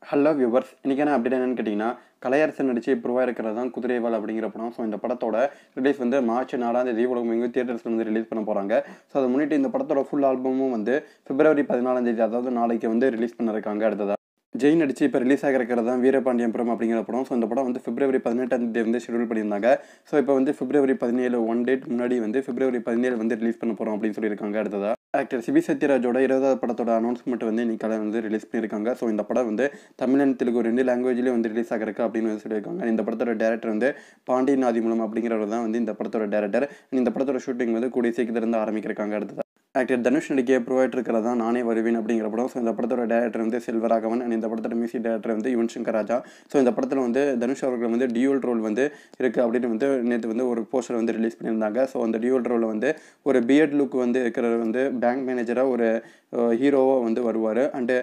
hello viewers இன்றைக்கான update என்னன்னு கேட்டிங்கன்னா கலையரசன் நடிச்சு ப்ரூவாக இருக்கிறது தான் குதிரைவாள் அப்படிங்கிற படம் ஸோ இந்த படத்தோட ரிலீஸ் வந்து மார்ச் நாலாம் தேதி உலகம் எங்கே தியேட்டர்ஸில் வந்து ரிலீஸ் பண்ண போகிறாங்க ஸோ அதை முன்னிட்டு இந்த படத்தோட ஃபுல் ஆல்பமும் வந்து பிப்ரவரி பதினாலாம் தேதி அதாவது நாளைக்கு வந்து ரிலீஸ் பண்ண இருக்காங்க அடுத்ததாக ஜெயின் நடிச்சு இப்போ ரிலீஸ் ஆகிருக்கிறது தான் வீரபாண்டியபுரம் அப்படிங்கிற படம் ஸோ இந்த படம் வந்து பிப்ரவரி பதினெட்டாம் தேதி வந்து ஷெடியூல் பண்ணியிருந்தாங்க ஸோ இப்போ வந்து பிப்ரவரி பதினேழு ஒன் டேட் முன்னாடி வந்து பிப்ரவரி பதினேழு வந்து ரிலீஸ் பண்ண போகிறோம் அப்படின்னு சொல்லியிருக்காங்க அடுத்ததாக ஆக்டர் சிபி சத்யராஜோட இருபதாவது படத்தோட அனௌன்ஸ்மெண்ட் வந்து இன்னைக்கு காலை வந்து ரிலீஸ் பண்ணியிருக்காங்க ஸோ இந்த படம் வந்து தமிழ் அண்ட் தெலுங்கு ரெண்டு லாங்குவேஜ்லேயும் வந்து ரிலீஸ் ஆகிருக்கு அப்படின்னு வந்து சொல்லியிருக்காங்க இந்த படத்தோட டேரக்டர் வந்து பாண்டியன் ஆதிமூலம் அப்படிங்கிறவர் தான் வந்து இந்த படத்தோட டேரக்டர் இந்த படத்தோட ஷூட்டிங் வந்து கூடிய சீக்கிரத்திலிருந்து ஆரம்பிக்கிறாங்க அடுத்தது ஆக்டர் தனுஷ் நடிக்க ப்ரொவைட் இருக்கிறதா நானே வருவேன் அப்படிங்கிற படம் ஸோ இந்த படத்தோட டேரக்டர் வந்து செல்வராகவன் அண்ட் இந்த படத்தோட மியூசிக் டேரக்டர் வந்து யுவன் சங்கர் ராஜா ஸோ இந்த படத்தில் வந்து தனுஷ் அவர்கள் வந்து டியூல் ரோல் வந்து இருக்குது அப்படின்னு வந்து நேற்று வந்து ஒரு போஸ்டர் வந்து ரிலீஸ் பண்ணியிருந்தாங்க ஸோ அந்த டியூல் ரோலில் வந்து ஒரு பிஎட் லுக் வந்து இருக்கிற வந்து பேங்க் மேனேஜராக ஒரு ஹீரோவாக வந்து வருவார் அண்டு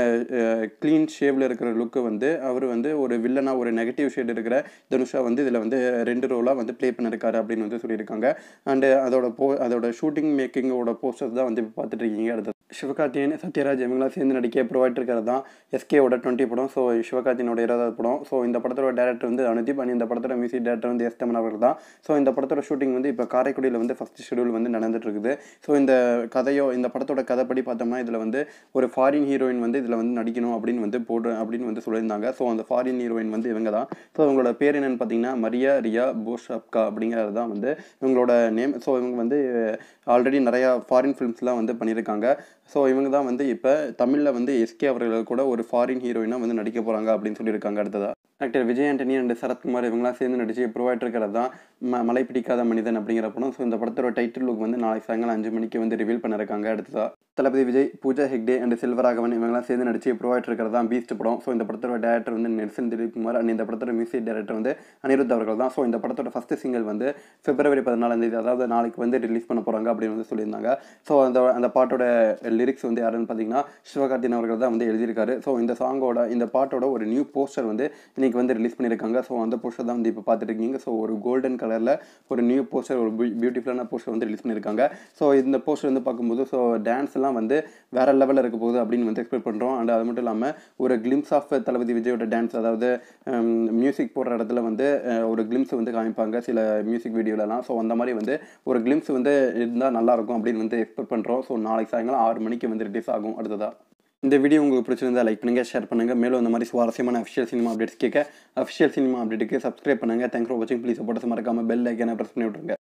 க்ளீன் ஷேவில் இருக்கிற லுக்கு வந்து அவர் வந்து ஒரு வில்லனாக ஒரு நெகட்டிவ் ஷேட் இருக்கிற தனுஷா வந்து இதில் வந்து ரெண்டு ரோலாக வந்து ப்ளே பண்ணியிருக்காரு அப்படின்னு வந்து சொல்லியிருக்காங்க அண்டு அதோட போ அதோட ஷூட்டிங் மேக்கிங்கோட போஸ்டர்ஸ் தான் வந்து இப்போ பார்த்துட்டு இருக்கீங்க அடுத்தது சிவகார்த்தியன் சத்யராஜ் இவங்களாம் சேர்ந்து நடிக்க ப்ரொவைட் இருக்கிறது தான் எஸ்கேவோட டுவெண்ட்டி படம் ஸோ சிவகார்த்தியனோட இருபதாவது படம் ஸோ இந்த படத்தோட டேரக்டர் வந்து அனுதீப் அண்ட் இந்த படத்தோட மியூசிக் டேரக்டர் வந்து எஸ் தமன் அவர்கள் தான் ஸோ இந்த படத்தோட ஷூட்டிங் வந்து இப்போ காரைக்குடியில் வந்து ஃபஸ்ட் ஷெடியூல் வந்து நடந்துட்டு இருக்குது ஸோ இந்த கதையோ இந்த படத்தோட கதைப்படி பார்த்தோம்னா இதில் வந்து ஒரு ஃபாரின் ஹீரோயின் வந்து இதில் வந்து நடிக்கணும் அப்படின்னு வந்து போடு அப்படின்னு வந்து சொல்லியிருந்தாங்க ஸோ அந்த ஃபாரின் ஹீரோயின் வந்து இவங்க தான் ஸோ இவங்களோட பேர் என்னென்னு பார்த்தீங்கன்னா மரியா ரியா போஷப்கா அப்படிங்கிறது தான் வந்து இவங்களோட நேம் ஸோ இவங்க வந்து ஆல்ரெடி நிறையா ஃபாரின் ஃபிலிம்ஸ்லாம் வந்து பண்ணியிருக்காங்க ஸோ இவங்க தான் வந்து இப்போ தமிழில் வந்து எஸ்கே அவர்கள் கூட ஒரு ஃபாரின் ஹீரோயினாக வந்து நடிக்க போகிறாங்க அப்படின்னு சொல்லியிருக்காங்க அடுத்ததாக ஆக்டர் விஜய் ஆண்டனி அண்ட் சரத்குமார் இவங்களாம் சேர்ந்து நடிச்சு ப்ரொவைட் இருக்கிறது தான் ம மலை பிடிக்காத மனிதன் அப்படிங்கிற படம் ஸோ இந்த படத்தோட டைட்டில் லுக் வந்து நாளைக்கு சாயங்காலம் அஞ்சு மணிக்கு வந்து ரிவீல் பண்ணிருக்காங்க அடுத்ததாக தளபதி விஜய் பூஜா ஹெக்டே அண்ட் செல்வராகவன் இவங்களாம் சேர்ந்து நடிச்சு ப்ரொவைட் இருக்கிறது தான் பீஸ்ட் படம் ஸோ இந்த படத்தோட டேரக்டர் வந்து நெல்சன் திலீப்குமார் அண்ட் இந்த படத்தோட மியூசிக் டேரக்டர் வந்து அனிருத் அவர்கள் தான் ஸோ இந்த படத்தோட ஃபஸ்ட்டு சிங்கிள் வந்து பிப்ரவரி பதினாலாம் தேதி அதாவது நாளைக்கு வந்து ரிலீஸ் பண்ண போகிறாங்க அப்படின்னு வந்து சொல்லியிருந்தாங்க ஸோ அந்த அந்த பாட்டோட லிரிக்ஸ் வந்து யாருன்னு பார்த்தீங்கன்னா சிவகார்த்தியன் அவர்கள் தான் வந்து எழுதியிருக்காரு ஸோ இந்த சாங்கோட இந்த பாட்டோட ஒரு நியூ போஸ்டர் வந்து இன்னைக்கு வந்து ரிலீஸ் பண்ணியிருக்காங்க ஸோ அந்த போஸ்டர் தான் வந்து இப்போ பார்த்துட்டு இருக்கீங்க ஸோ ஒரு கோல்டன் கலரில் ஒரு நியூ போஸ்டர் ஒரு பியூட்டிஃபுல்லான போஸ்டர் வந்து ரிலீஸ் பண்ணியிருக்காங்க ஸோ இந்த போஸ்டர் வந்து பார்க்கும்போது ஸோ டான்ஸ் எல்லாம் வந்து வேற லெவலில் இருக்க போகுது அப்படின்னு வந்து எக்ஸ்பெக்ட் பண்ணுறோம் அண்ட் அது மட்டும் இல்லாமல் ஒரு கிளிம்ஸ் ஆஃப் தளபதி விஜயோட டான்ஸ் அதாவது மியூசிக் போடுற இடத்துல வந்து ஒரு கிளிம்ஸ் வந்து காமிப்பாங்க சில மியூசிக் வீடியோலலாம் ஸோ அந்த மாதிரி வந்து ஒரு கிளிம்ஸ் வந்து இருந்தால் நல்லாயிருக்கும் அப்படின்னு வந்து எக்ஸ்பெக்ட் பண்ணுறோம் ஸோ நாளைக்கு சாயங்காலம் ஆறு மணிக்கு வந்து ரிலீஸ் ஆகும் அடுத்ததாக இந்த வீடியோ உங்களுக்கு பிடிச்சிருந்தா லைக் பண்ணுங்கள் ஷேர் பண்ணுங்கள் மேலும் இந்த மாதிரி சுவாரஸ்யமான அஃபிஷியல் சினிமா அப்டேட்ஸ் கேட்க அஃபிஷியல் சினிமா அப்டேட்டுக்கு சப்ஸ்கிரைப் பண்ணுங்கள் தேங்க்ஸ் ஃபார் வாட்சிங் ப்ளீஸ் சப்போர்ட்ஸ் மறக்காமல் பெல் ஐக்கனை ப்ரெஸ் பண்ணி விட்ருங்க